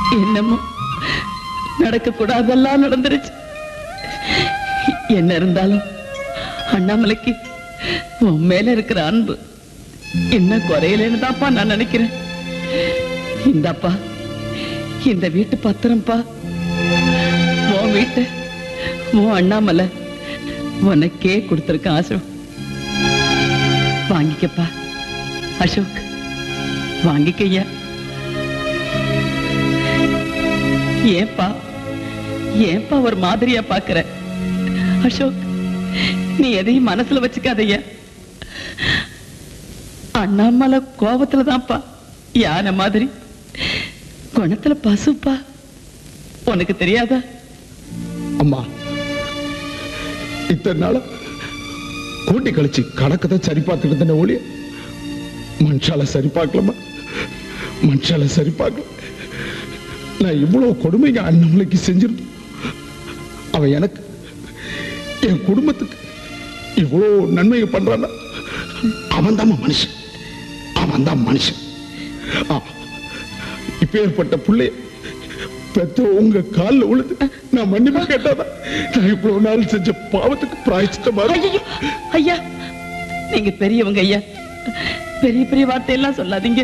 என்னமோ நடக்க கூடாதெல்லாம் நடந்துருச்சு என்ன இருந்தாலும் அண்ணாமலைக்கு உன் மேல இருக்கிற அன்பு என்ன குறையலன்னு தான்ப்பா நான் நினைக்கிறேன் இந்தாப்பா இந்த வீட்டு பத்திரம்ப்பா உன் வீட்டு உன் அண்ணாமலை உனக்கே கொடுத்துருக்க அசோக் வாங்கிக்கப்பா அசோக் வாங்கிக்கையா ஏன்பா ஏன்பா ஒரு மாதிரியா பாக்குற அசோக் நீ எதையும் மனசுல வச்சுக்காதய்யா அண்ணாமலை கோபத்துல தான்ப்பா யானை மாதிரி குணத்துல பசுப்பா உனக்கு தெரியாதா அம்மா இத்தனை நாளா கூட்டி கழிச்சு கணக்கு தான் சரி பார்த்துட்டு இருந்தேன் ஒளிய மனுஷால சரி பார்க்கலாமா மனுஷால சரி பார்க்கல நான் இவ்வளவு கொடுமைங்க அண்ணமலைக்கு செஞ்சிருந்தோம் அவன் எனக்கு என் குடும்பத்துக்கு இவ்வளவு நன்மையை பண்றான்னா அவன் தான் மனுஷன் அவன் தான் மனுஷன் ஆ, இப்பேற்பட்ட பிள்ளைய பெத்த உங்க கால்ல விழுந்து நான் மன்னிப்பு கேட்டாதான் நான் இவ்வளவு நாள் செஞ்ச பாவத்துக்கு பிராய்ச்சித்தமா ஐயையோ, ஐயா நீங்க பெரியவங்க ஐயா பெரிய பெரிய வார்த்தையெல்லாம் சொல்லாதீங்க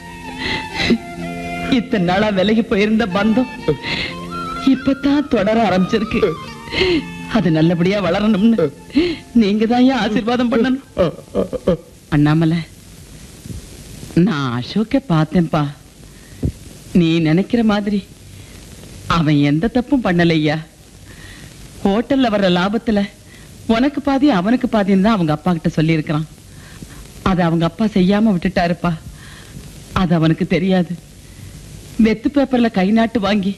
இத்தனை நாளா விலகி போயிருந்த பந்தம் இப்பதான் தொடர ஆரம்பிச்சிருக்கு அது நல்லபடியா வளரணும்னு நீங்க தான் ஏன் ஆசீர்வாதம் பண்ணணும் அண்ணாமலை நான் அசோக்கை பார்த்தேன்ப்பா நீ நினைக்கிற மாதிரி அவன் எந்த தப்பும் பண்ணலையா ஹோட்டல்ல வர்ற லாபத்துல உனக்கு பாதி அவனுக்கு பாதின்னு தான் அவங்க அப்பா கிட்ட சொல்லியிருக்கிறான் அதை அவங்க அப்பா செய்யாம விட்டுட்டாருப்பா அது அவனுக்கு தெரியாது வெத்து பேப்பர்ல கை நாட்டு வாங்கி